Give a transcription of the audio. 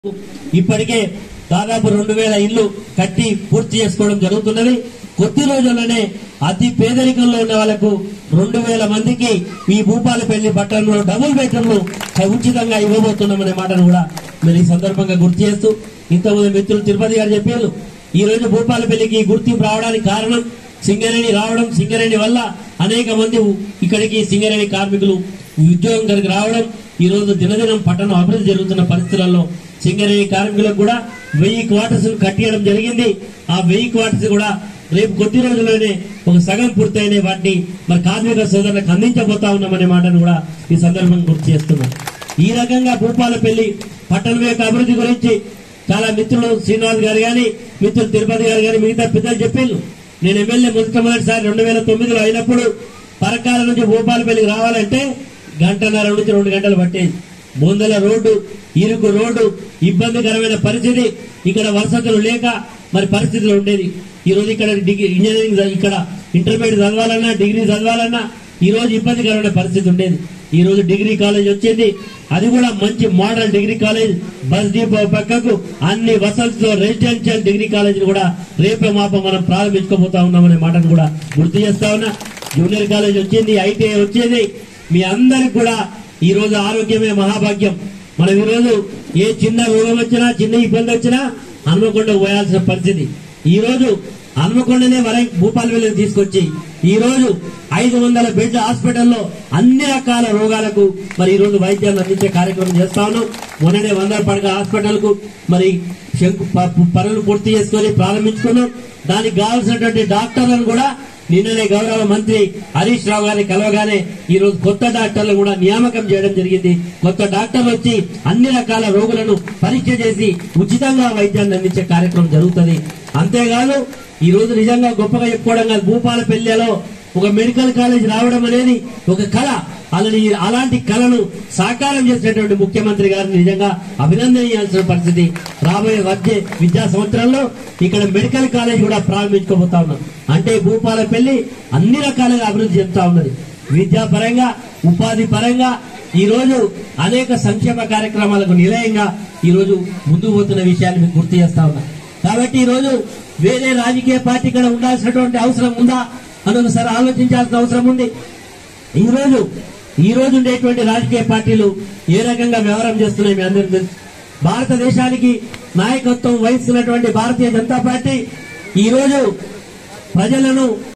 ఇప్పటికే దాదాపు రెండు వేల ఇల్లు కట్టి పూర్తి చేసుకోవడం జరుగుతున్నది కొద్ది రోజుల్లోనే అతి పేదరికంలో ఉన్న వాళ్ళకు రెండు వేల మందికి ఈ భూపాలపల్లి పట్టణంలో డబుల్ బెడ్రూమ్లు ఉచితంగా ఇవ్వబోతున్నామనే మాటను కూడా మీరు ఈ సందర్భంగా గుర్తు చేస్తూ ఇంతకుముందు మిత్రులు తిరుపతి గారు చెప్పారు ఈ రోజు భూపాలపల్లికి గుర్తింపు రావడానికి కారణం సింగరేణి రావడం సింగరేణి వల్ల అనేక మంది ఇక్కడికి సింగరేణి కార్మికులు ఉద్యోగం కలిగి రావడం ఈ రోజు దినదినం పట్టణం అభివృద్ధి జరుగుతున్న పరిస్థితులలో సింగరేణి కార్మికులకు కూడా వెయ్యి క్వార్టర్స్ కట్టియడం జరిగింది ఆ వెయ్యి క్వార్టర్స్ కూడా రేపు కొద్ది రోజుల్లోనే ఒక సగం పూర్తయిన వాటిని మరి కార్మిక సోదరులకు అందించబోతా ఉన్నామనే మాటను కూడా ఈ సందర్భంగా గుర్తు చేస్తున్నాం ఈ రకంగా భూపాలపల్లి పట్టణం యొక్క అభివృద్ధి గురించి చాలా మిత్రులు శ్రీనివాస్ గారు గాని మిత్రులు తిరుపతి గారు గాని మిగతా పెద్దలు చెప్పిళ్ళు నేను ఎమ్మెల్యే మొట్టమొదటిసారి రెండు వేల తొమ్మిదిలో అయినప్పుడు పరకాల నుంచి భూపాలపల్లికి రావాలంటే గంటన్నర నుంచి రెండు గంటలు పట్టేది బొందల రోడ్డు ఇరుకు రోడ్డు ఇబ్బందికరమైన పరిస్థితి ఇక్కడ వసతులు లేక మరి పరిస్థితులు ఉండేది ఈ రోజు ఇక్కడ డిగ్రీ ఇంజనీరింగ్ చ- ఇక్కడ ఇంటర్మీడియట్ చదవాలన్నా డిగ్రీ చదవాలన్నా ఈ రోజు ఇబ్బందికరమైన పరిస్థితి ఉండేది ఈ రోజు డిగ్రీ కాలేజ్ వచ్చింది అది కూడా మంచి model degree college bus depot పక్కకు అన్ని వసతులతో రెసిడెన్షియల్ డిగ్రీ కాలేజ్ కూడా రేపే మాప మనం ప్రారంభించుకోబోతా ఉన్నామనే మాటను కూడా గుర్తు చేస్తా ఉన్నా జూనియర్ కాలేజ్ వచ్చింది ఐటీఐ వచ్చింది మీ అందరికి కూడా ఈ రోజు ఆరోగ్యమే మహాభాగ్యం మనం ఈ రోజు ఏ చిన్న రోగం వచ్చినా చిన్న ఇబ్బంది వచ్చినా హనుమకొండ పోయాల్సిన పరిస్థితి ఈ రోజు హనుమకొండనే వరై భూపాలపల్లికి తీసుకొచ్చి ఈ రోజు ఐదు వందల బెడ్ హాస్పిటల్లో అన్ని రకాల రోగాలకు మరి ఈ రోజు వైద్యాన్ని అందించే కార్యక్రమం చేస్తా ఉన్నాం మొన్ననే వందల పడక హాస్పిటల్ కు మరి శంకు ప- పనులు పూర్తి చేసుకొని ప్రారంభించుకున్నాం దానికి కావాల్సినటువంటి డాక్టర్లను కూడా నిన్ననే గౌరవ మంత్రి హరీష్ రావు గారిని కలవగానే ఈ రోజు కొత్త డాక్టర్లు కూడా నియామకం చేయడం జరిగింది కొత్త డాక్టర్లు వచ్చి అన్ని రకాల రోగులను పరీక్ష చేసి ఉచితంగా వైద్యాన్ని అందించే కార్యక్రమం జరుగుతుంది అంతేకాదు ఈ రోజు నిజంగా గొప్పగా చెప్పుకోవడం కాదు భూపాలపల్లిలో ఒక మెడికల్ కాలేజ్ రావడం అనేది ఒక కళ అలాని అలాంటి కళను సాకారం చేసినటువంటి ముఖ్యమంత్రి గారిని నిజంగా అభినందనీయాల్సిన పరిస్థితి రాబోయే వచ్చే విద్యా సంవత్సరంలో ఇక్కడ మెడికల్ కాలేజ్ కూడా ప్రారంభించుకోబోతా ఉన్నాం అంటే భూపాలపల్లి అన్ని రకాలుగా అభివృద్ధి చెందుతా ఉన్నది విద్యా పరంగా ఉపాధి పరంగా ఈ రోజు అనేక సంక్షేమ కార్యక్రమాలకు నిలయంగా ఈ రోజు ముందుకు పోతున్న విషయాన్ని మీకు గుర్తు చేస్తా ఉన్నా కాబట్టి ఈ రోజు వేరే రాజకీయ పార్టీ ఇక్కడ ఉండాల్సినటువంటి అవసరం ఉందా అని ఒకసారి ఆలోచించాల్సిన అవసరం ఉంది ఈ రోజు ఈ రోజు ఉండేటువంటి రాజకీయ పార్టీలు ఏ రకంగా వ్యవహారం చేస్తున్నాయి మీ అందరికీ తెలుసు భారతదేశానికి నాయకత్వం వహిస్తున్నటువంటి భారతీయ జనతా పార్టీ ఈ రోజు ప్రజలను